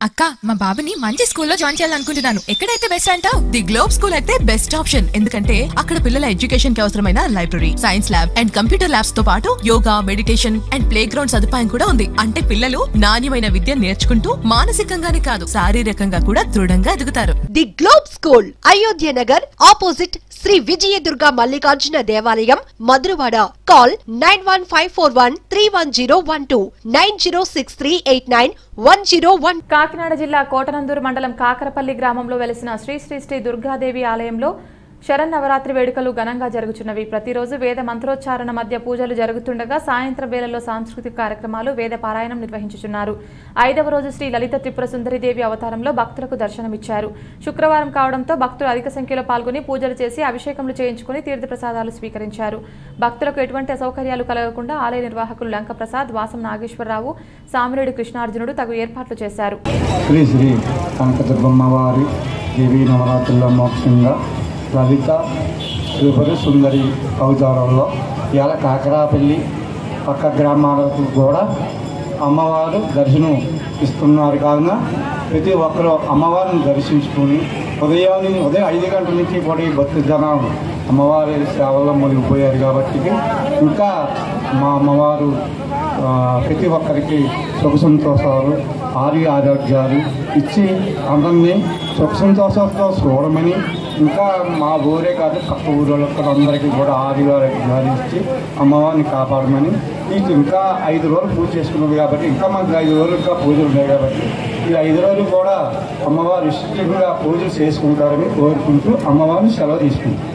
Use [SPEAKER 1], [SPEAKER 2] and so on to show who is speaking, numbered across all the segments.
[SPEAKER 1] అక్క మా బాబుని మంచి స్కూల్లో జాయిన్ చేయాలనుకుంటున్నాను ఎక్కడైతే బెస్ట్ అంటావు ది గ్లోబ్ స్కూల్ అయితే బెస్ట్ ఆప్షన్ ఎందుకంటే అక్కడ పిల్లల ఎడ్యుకేషన్ కి అవసరమైన library science lab and computer labs తో పాటు yoga meditation and playground సదుపాయం కూడా ఉంది అంటే పిల్లలు నాణ్యమైన విద్య నేర్చుకుంటూ మానసికంగానే కాదు శారీరకంగా కూడా దృఢంగా ఎదుగుతారు
[SPEAKER 2] the globe school Ayodhya Nagar opposite Shri Vijayadurga Mallikarjuna దేవాలయం Madhurawada call nine one five four one three one zero one two nine zero six three eight nine one zero one
[SPEAKER 3] Kakinada జిల్లా కోటనందూరు మండలం కాకరపల్లి గ్రామంలో వెలిసిన శ్రీ శ్రీ శ్రీ దుర్గాదేవి ఆలయంలో శరన్నవరాత్రి వేడుకలు ఘనంగా జరుగుతున్నవి ప్రతిరోజు వేద మంత్రోచ్చారణ మధ్య పూజలు జరుగుతుండగా సాయంత్రం వేళల్లో సాంస్కృతిక కార్యక్రమాలు వేద పారాయణం నిర్వహించుచున్నారు ఐదవ రోజు శ్రీ లలిత త్రిపుర సుందరిదేవి అవతారంలో భక్తులకు దర్శనమిచ్చారు శుక్రవారం కావడంతో భక్తులు అధిక సంఖ్యలో పాల్గొని పూజలు చేసి అభిషేకములు చేయించుకుని తీర్థప్రసాదాలు స్వీకరించారు భక్తులకు ఎటువంటి అసౌకర్యాలు కలగకుండా ఆలయ నిర్వాహకులు లంక ప్రసాద్ వాసం నాగేశ్వరరావు సామిరెడ్డి కృష్ణార్జునుడు తగు ఏర్పాట్లు చేశారు
[SPEAKER 4] శ్రీ శ్రీ కనకదుర్గమ్మవారి దేవీ నవరాత్రుల్లో మోక్షంగా లలిత త్రిపుర సుందరి అవతారంలో ఇవాళ కాకరాపల్లి పక్క గ్రామాలకు కూడా అమ్మవారు దర్శనం ఇస్తున్నారు కావున ప్రతి ఒక్కరూ అమ్మవారిని దర్శించుకుని ఉదయాన్ని ఉదయం ఐదు గంటల నుంచి కూడా ఈ భక్తి జనం అమ్మవారి సేవల్లో మునిగిపోయారు కాబట్టి ఇంకా మా అమ్మవారు ఆ, ప్రతి ఒక్కరికి సుఖ సంతోషాలు ఆరోగ్య ఆరోగ్యాలు ఇచ్చి అందరినీ సుఖ సంతోషాలతో చూడమని ఇంకా మా ఊరే కాదు పక్క ఊళ్ళో అందరికీ కూడా ఆరోగ్య ఆరోగ్యాలు ఇచ్చి అమ్మవారిని కాపాడమని ఇది ఇంకా ఐదు రోజులు పూజ చేసుకున్నాం కాబట్టి ఇంకా మాకు ఐదు రోజులు ఇంకా పూజలు ఉన్నాయి కాబట్టి ఈ ఐదు రోజులు కూడా అమ్మవారు ఇష్టంగా పూజలు చేసుకుంటారని కోరుకుంటూ అమ్మవారిని సెలవు తీసుకుంటాం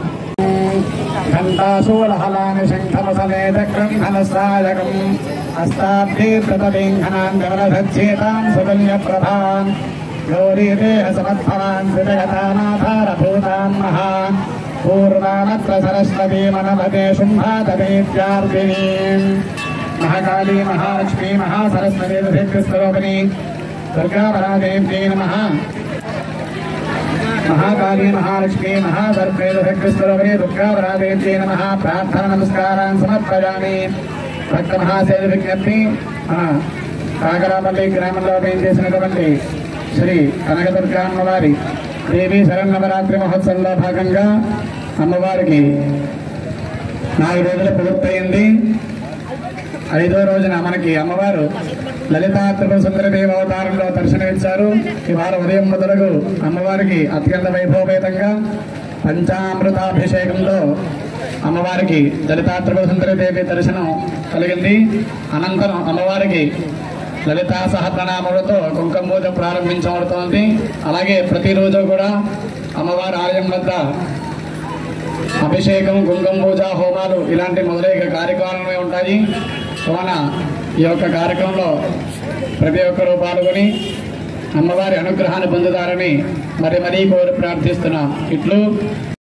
[SPEAKER 5] घण्टासूलहलानि शङ्खमसमेतक्रन्थनसायकम् हस्ताब्धे प्रतलिङ्घनान् गमनधच्छेतान् सुकन्यप्रभान् गौरीदेहसमत्फलान् कृतगतानाथारभूतान् महान् पूर्वानत्र सरस्वती मनमते शुम्भातवेद्यार्दिनीम् महाकाली महालक्ष्मी महासरस्वती ऋषिकृस्तरोपिणी दुर्गापरादेव्यै नमः महाकाली महालक्ष्मी महासर्पेदुर्गस्वरूपिणी दुर्गावरादेव्यै नमः प्रार्थना नमस्कारान् समर्पयामि భక్త మహాశైలి విజ్ఞప్తి మన కాకరాపల్లి గ్రామంలో చేసినటువంటి శ్రీ కనకదుర్గ అమ్మవారి దేవి శరన్నవరాత్రి మహోత్సవంలో భాగంగా అమ్మవారికి నాలుగు రోజులు పూర్తయింది ఐదో రోజున మనకి అమ్మవారు లలితా త్రిపుర సుందరదేవి అవతారంలో దర్శనమిచ్చారు ఇవాళ ఉదయం మొదలుగు అమ్మవారికి అత్యంత వైభవపేతంగా పంచామృతాభిషేకంలో అమ్మవారికి లలితా త్రిపుర సుందరదేవి దర్శనం కలిగింది అనంతరం అమ్మవారికి లలితా సహస్రనామములతో కుంకుమ పూజ ప్రారంభించబడుతోంది అలాగే ప్రతిరోజు కూడా అమ్మవారి ఆలయం వద్ద అభిషేకం కుంకుమ పూజ హోమాలు ఇలాంటి మొదలైన కార్యక్రమాలు ఉంటాయి కావున ఈ యొక్క కార్యక్రమంలో ప్రతి ఒక్కరూ పాల్గొని అమ్మవారి అనుగ్రహాన్ని పొందుతారని మరి మరీ కోరి ప్రార్థిస్తున్నాం ఇట్లు